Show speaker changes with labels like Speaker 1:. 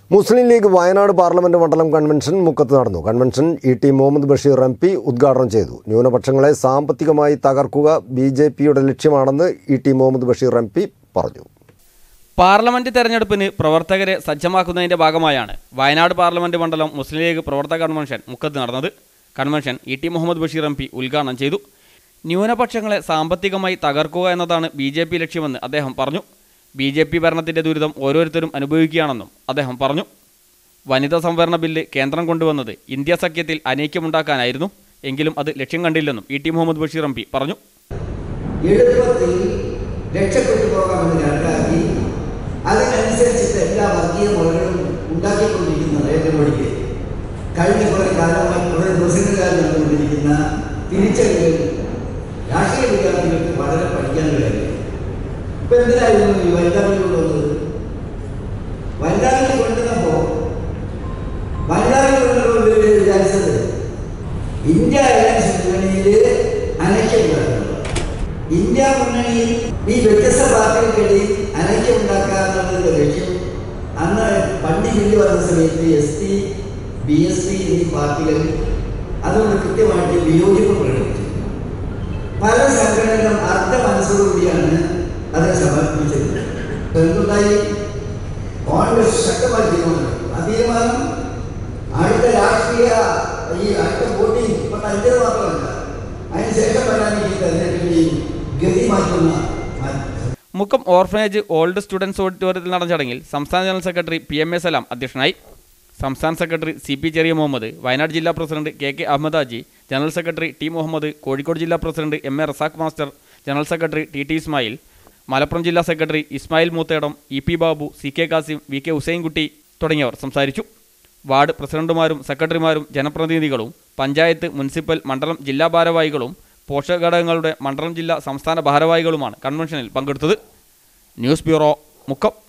Speaker 1: മുസ്ലിം League Wayanad parliament മണ്ഡലം convention മുക്കത്ത് നടന്നു convention E T Muhammad Basheer M P ഉദ്ഘാടനം ചെയ്തു ന്യൂനപക്ഷങ്ങളെ സാമ്പത്തികമായി തകർക്കുക ബി ജെ പിയുടെ ലക്ഷ്യമാണെന്ന് E T Muhammad Basheer M P പറഞ്ഞു
Speaker 2: പാർലമെന്റ് തെരഞ്ഞെടുപ്പിന് പ്രവർത്തകരെ സജ്ജമാക്കുന്നതിന്റെ ഭാഗമായാണ് വയനാട് പാർലമെന്റ് മണ്ഡലം മുസ്ലിം ലീഗ് പ്രവർത്തക കൺവെൻഷൻ മുക്കത്ത് നടന്നത് convention E T Muhammad Basheer M P ഉദ്ഘാടനം ചെയ്തു ന്യൂനപക്ഷങ്ങളെ സാമ്പത്തികമായി തകർക്കുക എന്നതാണ് ബി ജെ പി ലക്ഷ്യമെന്ന് അദ്ദേഹം പറഞ്ഞു ബി ജെ പി ഭരണത്തിന്റെ ദുരിതം ഓരോരുത്തരും അനുഭവിക്കുകയാണെന്നും അദ്ദേഹം പറഞ്ഞു വനിതാ സംവരണ ബില്ല് കേന്ദ്രം കൊണ്ടുവന്നത് ഇന്ത്യ സഖ്യത്തിൽ അനൈക്യമുണ്ടാക്കാനായിരുന്നു എങ്കിലും അത് ലക്ഷ്യം കണ്ടില്ലെന്നും E T Muhammad Basheer M P പറഞ്ഞു
Speaker 3: എളുപ്പത്തിൽ രക്ഷപ്പെട്ടു പോകാമെന്ന് കണക്കാക്കി അതിനനുസരിച്ചിട്ട് എല്ലാ വർഗീയ മുറകളും ഉണ്ടാക്കിക്കൊണ്ടിരിക്കുന്ന നരേന്ദ്രമോദിക്ക് കഴിഞ്ഞ കുറെ കാലമായി കുറെ ദിവസങ്ങളിലായി നടന്നുകൊണ്ടിരിക്കുന്ന തിരിച്ചറിവുകൾ രാഷ്ട്രീയ വിദ്യാർത്ഥികൾക്ക് പഠനം പഠിക്കാൻ കഴിയില്ല ഇപ്പൊ എന്തിനായിരുന്നു ഈ വനിതാവിൽ കൊണ്ടുവന്നത് വനിതാവിൽ കൊണ്ടുവന്നപ്പോ വനിതാവിൽ കൊണ്ടുവന്നപ്പോൾ ഇവര് വിചാരിച്ചത് ഇന്ത്യ അലയൻസ് മുന്നണിയിൽ അനൈക്യമുണ്ടാക്കുന്നത് ഇന്ത്യ മുന്നണിയിൽ ഈ വ്യത്യസ്ത പാർട്ടികൾക്കിടയിൽ അനൈക്യമുണ്ടാക്കുക എന്നുള്ളതിന്റെ ലക്ഷ്യം അന്ന് പണ്ട് ബില്ല് വന്ന സമയത്ത് S P B S P എന്നീ പാർട്ടികൾ അതുകൊണ്ട് കൃത്യമായിട്ട് വിയോജിപ്പ് പ്രകടിപ്പിച്ചു പല സംഘടനകളും അർദ്ധ മനസ്സോടുകൂടിയാണ് അതിനെ സമർപ്പിച്ചത് എന്തുണ്ടായി കോൺഗ്രസ് ശക്തമായി തീരുമാനം ആ തീരുമാനം അടുത്ത രാഷ്ട്രീയ ഈ അടുത്ത വോട്ടിംഗ് ഇപ്പൊ അഞ്ചത് മാത്രമല്ല അതിനുശേഷം വരാനിരിക്കുന്ന തെരഞ്ഞെടുപ്പിന്റെയും ഗതി മാറ്റുന്ന മാ-
Speaker 2: മുക്കം ഓർഫനേജ് ഓൾഡ് സ്റ്റുഡൻസ് ഓഡിറ്റോറിയത്തിൽ നടന്ന ചടങ്ങിൽ സംസ്ഥാന general secretary P M A Salam അധ്യക്ഷനായി സംസ്ഥാന secretary C P Cheriya Muhammad Wayanad ജില്ലാ president K K Ahammed Haji general secretary T Muhammad Kozhikode ജില്ലാ president M A Razak master general secretary T T Ismail Malappuram ജില്ലാ secretary Ismail Moothedam E P Babu C K Kasim V K Hussainkutty തുടങ്ങിയവർ സംസാരിച്ചു വാർഡ് പ്രസിഡന്റുമാരും സെക്രട്ടറിമാരും ജനപ്രതിനിധികളും പഞ്ചായത്ത് മുനിസിപ്പൽ മണ്ഡലം ജില്ലാ ഭാരവാഹികളും പോഷകഘടകങ്ങളുടെ മണ്ഡലം ജില്ലാ സംസ്ഥാന ഭാരവാഹികളുമാണ് കൺവെൻഷനിൽ പങ്കെടുത്തത് ന്യൂസ് ബ്യൂറോ മുക്കം